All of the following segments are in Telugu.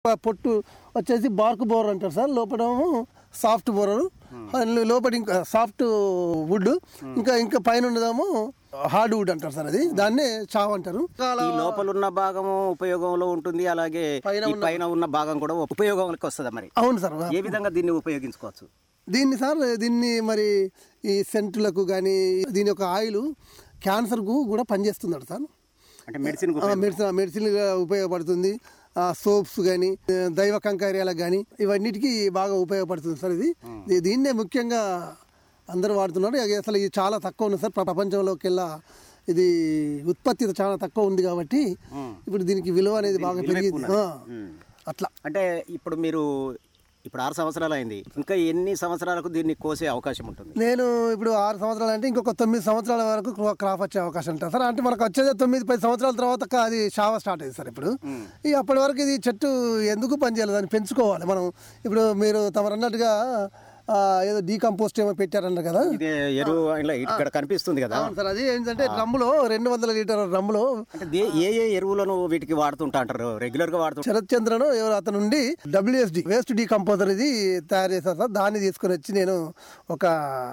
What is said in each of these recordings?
ఆ పొట్టు వచ్చేసి బార్క్ బోర్ అంటారు సార్ లోపలేమో సాఫ్ట్ బోరరు లోపల ఇంకా సాఫ్ట్ వుడ్ ఇంకా ఇంకా పైన ఉన్నదేమో హార్డ్ వుడ్ అంటారు సార్ అది దాన్నే చావ్ అంటారు ఈ లోపల ఉన్న భాగము ఉపయోగంలో ఉంటుంది అలాగే పైన ఈ పైన ఉన్న భాగం కూడా ఉపయోగంలోకి వస్తుంది మరి అవును సార్ ఏ విధంగా దీన్ని ఉపయోగించుకోవచ్చు దీన్ని సార్ దీన్ని మరి ఈ సెంటులకు కానీ దీని యొక్క ఆయిల్ క్యాన్సర్కు కూడా పనిచేస్తున్నాడు సార్ అంటే మెడిసిన్ ఆ, మెడిసిన్ మెడిసిన్గా ఉపయోగపడుతుంది ఆ, సోప్స్ కానీ దైవ కంకార్యాలకు కానీ ఇవన్నిటికీ బాగా ఉపయోగపడుతుంది సార్ ఇది దీ- దీన్నే ముఖ్యంగా అందరూ వాడుతున్నారు అది అసలు ఇది చాలా తక్కువ ఉంది సార్ ప్రపంచంలోకెల్లా ఇది ఉత్పత్తి చాలా తక్కువ ఉంది కాబట్టి ఇప్పుడు దీనికి విలువ అనేది బాగా పెరిగింది ఆ, అట్లా అంటే ఇప్పుడు మీరు ఇప్పుడు ఆరు సంవత్సరాలు అయింది ఇంకా ఎన్ని సంవత్సరాలకు దీన్ని కోసే అవకాశం ఉంటుంది నేను ఇప్పుడు ఆరు సంవత్సరాలు అంటే ఇంకొక తొమ్మిది సంవత్సరాల వరకు క్రా- క్రాప్ వచ్చే అవకాశం ఉంటుంది సార్ అంటే మనకు వచ్చేది తొమ్మిది పది సంవత్సరాల తర్వాత క- అది షావ స్టార్ట్ అయింది సార్ ఇప్పుడు ఈ అప్పటి వరకు ఇది చెట్టు ఎందుకు పనిచేయాలి దాన్ని పెంచుకోవాలి మనం ఇప్పుడు మీరు తమరు అన్నట్టుగా ఆ, ఏదో డీకంపోస్ట్ ఏమో పెట్టారన్నారు కదా ఇదే ఎరువు ఇలా ఇక్కడ కనిపిస్తుంది కదా అవును సార్ అది ఏంటంటే డ్రమ్ములో రెండు వందల లీటర్ డ్రమ్ములో అంటే దే- ఏ ఏ ఎరువులను వీటికి వాడుతుంటా అంటారు రెగ్యులర్ గా వాడుతుంటారు శరత్ చంద్రను ఎవరు అతను నుండి డబ్ల్యూఎస్డి వేస్ట్ డీకంపోజర్ ఇది తయారు చేశారు సార్ దాన్ని తీసుకొని వచ్చి నేను ఒక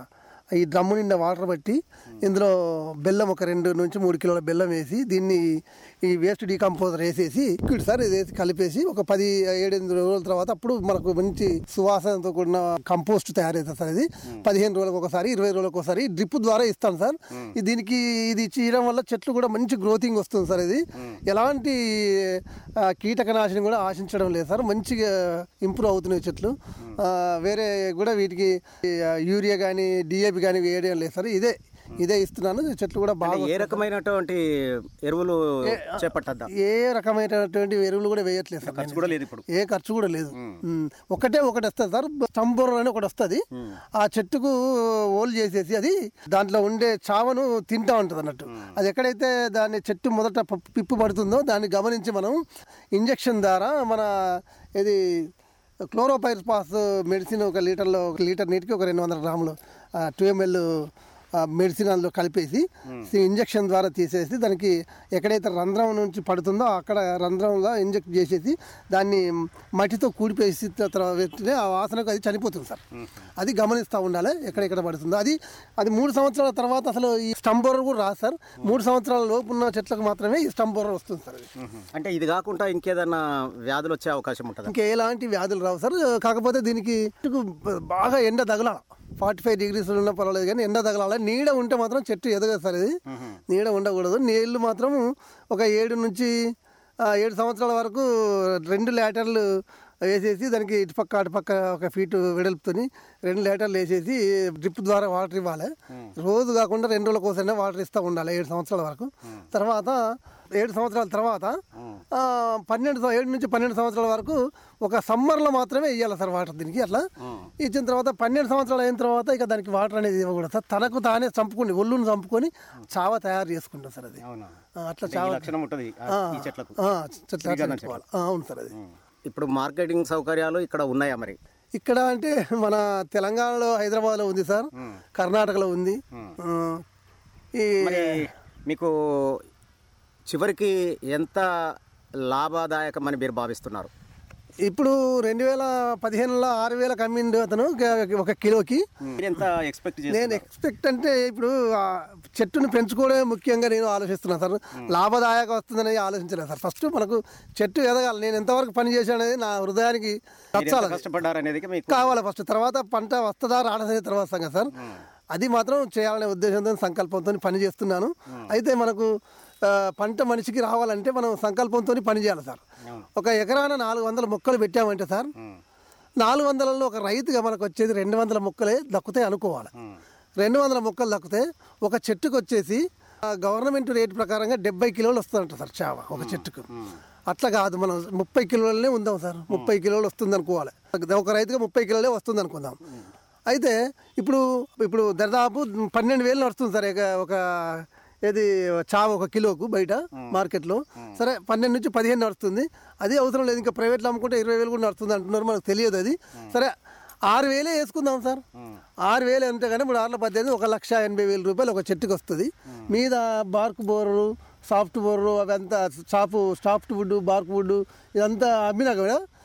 ఈ డ్రమ్ము నిండా వాటర్ పట్టి ఇందులో బెల్లం ఒక రెండు నుంచి మూడు కిలోల బెల్లం వేసి దీన్ని ఈ వేస్ట్ డీకంపోజర్ వేసేసి లిక్విడ్ సార్ ఇది వేసి కలిపేసి ఒక పది ఏడెనిమిది రోజుల తర్వాత అప్పుడు మనకు మంచి సువాసనతో కూడిన కంపోస్ట్ తయారవుతుంది సార్ ఇది పదిహేను రోజులకు ఒకసారి ఇరవై రోజులకు ఒకసారి డ్రిప్ ద్వారా ఇస్తాను సార్ ఇది దీనికి ఇది చేయడం వల్ల చెట్లు కూడా మంచి గ్రోతింగ్ వస్తుంది సార్ ఇది ఎలాంటి ఆ, కీటకనాశనం కూడా ఆశించడం లేదు సార్ మంచిగా ఇంప్రూవ్ అవుతున్నాయి చెట్లు ఆ, వేరే కూడా వీటికి ఈ, ఆ, యూరియా కానీ డిఏపి కానీ వేయడం లేదు సార్ ఇదే ఇదే ఇస్తున్నాను చెట్లు కూడా బాగా ఏ రకమైనటువంటి ఎరువులు చేపట్టద్దాం ఏ రకమైనటువంటి ఎరువులు కూడా వేయట్లేదు సార్ ఖర్చు కూడా లేదు ఇప్పుడు ఏ ఖర్చు కూడా లేదు ఉమ్. ఒకటే ఒకటి వస్తుంది సార్ స్టంబోర్ అని ఒకటి వస్తుంది ఆ చెట్టుకు ఓల్ చేసేసి అది దాంట్లో ఉండే చావను తింటా ఉంటుంది అన్నట్టు అది ఎక్కడైతే దాన్ని చెట్టు మొదట పప్పు- పిప్పు పడుతుందో దాన్ని గమనించి మనం ఇంజెక్షన్ ద్వారా మన ఇది క్లోరోపైర్పాస్ మెడిసిన్ ఒక లీటర్లో ఒక లీటర్ నీటికి ఒక రెండు వందల గ్రాములు టూ ఎంఎల్ మెడిసిన్ అందులో కలిపేసి ఇంజెక్షన్ ద్వారా తీసేసి దానికి ఎక్కడైతే రంధ్రం నుంచి పడుతుందో అక్కడ రంధ్రంలో ఇంజెక్ట్ చేసేసి దాన్ని మట్టితో కూడిపేసి తర్వాత వెంటనే ఆ వాసనకు అది చనిపోతుంది సార్ అది గమనిస్తూ ఉండాలి ఎక్కడెక్కడ పడుతుందో అది అది మూడు సంవత్సరాల తర్వాత అసలు ఈ స్టంబోరర్ కూడా రాదు సార్ మూడు సంవత్సరాల లోపు ఉన్న చెట్లకు మాత్రమే ఈ స్టంబోరర్ వస్తుంది సార్ అది అంటే ఇది కాకుండా ఇంకేదన్నా వ్యాధులు వచ్చే అవకాశం ఉంటుందా ఇంకా ఎలాంటి వ్యాధులు రావు సార్ కాకపోతే దీనికి చెట్టుకు బాగా ఎండ తగలాలి ఫార్టీ ఫైవ్ డిగ్రీస్ ఉన్న పర్వాలేదు కానీ ఎండ తగలాలి నీడ ఉంటే మాత్రం చెట్టు ఎదగదు సార్ ఇది నీడ ఉండకూడదు నీళ్లు మాత్రం ఒక ఏడు నుంచి ఆ, ఏడు సంవత్సరాల వరకు రెండు లీటర్లు వేసేసి దానికి ఇటుపక్క అటుపక్క ఒక ఫీట్ వెడల్పుతోని రెండు లీటర్లు వేసేసి డ్రిప్ ద్వారా వాటర్ ఇవ్వాలి రోజు కాకుండా రెండు రోజుల కోసమే వాటర్ ఇస్తూ ఉండాలి ఏడు సంవత్సరాల వరకు తర్వాత ఏడు సంవత్సరాల తర్వాత ఆ, పన్నెండు సం- ఏడు నుంచి పన్నెండు సంవత్సరాల వరకు ఒక సమ్మర్లో మాత్రమే ఇవ్వాలి సార్ వాటర్ దీనికి అట్లా ఇచ్చిన తర్వాత పన్నెండు సంవత్సరాలు అయిన తర్వాత ఇక దానికి వాటర్ అనేది ఇవ్వకూడదు సార్ తనకు తానే చంపుకుని ఒళ్ళును చంపుకొని చావ తయారు చేసుకుంటాం సార్ అది అవునా ఆ, అట్లా ఈ చావ లక్షణం ఉంటుంది ఆ, ఆ, ఈ చెట్లకు ఆ, చెట్లు అట్లా పెట్టుకోవాలి. ఆ, అవును సార్ అది ఇప్పుడు మార్కెటింగ్ సౌకర్యాలు ఇక్కడ ఉన్నాయా మరి ఇక్కడ అంటే మన తెలంగాణలో హైదరాబాద్లో ఉంది సార్ కర్ణాటకలో ఉంది ఆ, ఈ మరి మీకు చివరికి ఎంత లాభదాయకమని మీరు భావిస్తున్నారు ఇప్పుడు రెండు వేల పదిహేనులో ఆరు వేలకు అమ్మిండు అతను ఒక- ఒక కిలోకి మీరు ఎంత ఎక్స్పెక్ట్ నేను చేస్తున్నారు ఎక్స్పెక్ట్ అంటే ఇప్పుడు ఆ చెట్టును పెంచుకోవడమే ముఖ్యంగా నేను ఆలోచిస్తున్నాను సార్ లాభదాయక వస్తుందని ఆలోచించలేదు సార్ ఫస్ట్ మనకు చెట్టు ఎదగాలి నేను ఎంతవరకు పని చేశాను అనేది నా హృదయానికి మీరు ఎంత నచ్చాలి అది. కష్టపడ్డారు అనేది మీకు కావాలి ఫస్ట్ తర్వాత పంట వస్తుందా రాడనేది తర్వాత సంగతి సార్ అది మాత్రం చేయాలనే ఉద్దేశంతో సంకల్పంతో పని చేస్తున్నాను అయితే మనకు ఆ, పంట మనిషికి రావాలంటే మనం సంకల్పంతో పని చేయాలి సార్ ఒక ఎకరాన నాలుగు వందల మొక్కలు పెట్టామంటే సార్ నాలుగు వందలలో ఒక రైతుగా మనకు వచ్చేది రెండు వందల మొక్కలే దక్కుతాయి అనుకోవాలి రెండు వందల మొక్కలు దక్కితే ఒక చెట్టుకు వచ్చేసి ఆ, గవర్నమెంట్ రేట్ ప్రకారంగా డెబ్బై కిలోలు వస్తుందంట సార్ చావ ఒక చెట్టుకు అట్లా కాదు మనం ముప్పై కిలోలనే ఉందాం సార్ ముప్పై కిలోలు వస్తుంది అనుకోవాలి ఒక రైతుగా ముప్పై కిలోలే వస్తుంది అనుకుందాం అయితే ఇప్పుడు ఇప్పుడు దరిదాపు పన్నెండు వేలు నడుస్తుంది సార్ ఇక ఒక ఏది చావ ఒక కిలోకు బయట మార్కెట్లో సరే పన్నెండు నుంచి పదిహేను నడుస్తుంది అది అవసరం లేదు ఇంకా ప్రైవేట్లో అమ్ముకుంటే ఇరవై వేలు కూడా నడుస్తుంది అంటున్నారు మనకు తెలియదు అది సరే ఆరు వేలే వేసుకుందాం సార్ ఆరు వేలు అంటే కానీ ఇప్పుడు ఆరుల పద్దెనిమిది ఒక లక్ష ఎనభై వేల రూపాయలు ఒక చెట్టుకి వస్తుంది మీద బార్క్ బోర్లు సాఫ్ట్ బోర్లు అవంతా చాపు సాఫ్ట్ వుడ్ బార్క్ వుడ్ ఇదంతా అమ్మినా కూడా